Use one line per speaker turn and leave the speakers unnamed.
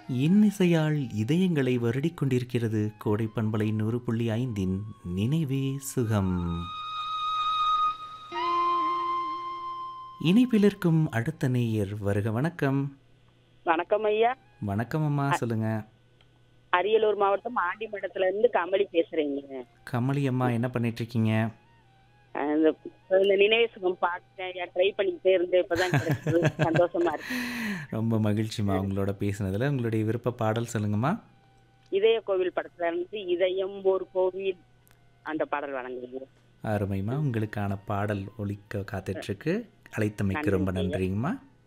இன்னிசையால் இதயங்களை வருடிக் கொண்டிருக்கிறது கோடை பண்பலை நூறு புள்ளி ஐந்தின் நினைவே சுகம் இணைப்பிலிருக்கும் அடுத்த நேயர் வருக வணக்கம்
வணக்கம் ஐயா
வணக்கம் அம்மா சொல்லுங்க
அரியலூர் மாவட்டம் ஆண்டிமடத்துல இருந்து கமலி பேசுறேங்க
கமலி அம்மா என்ன பண்ணிட்டு இருக்கீங்க
அஹ் இந்த இந்த நினைவு சுகம் பார்த்தேன் ஐயா ட்ரை பண்ணிக்கிட்டே இருந்தேன் இப்பதான் கிடைச்சது சந்தோஷமா இருக்கு
ரொம்ப மகிழ்ச்சிம்மா உங்களோட பேசுனதுல உங்களுடைய விருப்ப பாடல் சொல்லுங்கம்மா
இதய கோவில் படத்துல இருந்து இதயம் ஒரு கோவில் அந்த பாடல் வழங்குறீங்க
அருமைம்மா உங்களுக்கான பாடல் ஒலிக்க காத்துட்ருக்கு அழைத்தமைக்கு ரொம்ப நன்றிங்கம்மா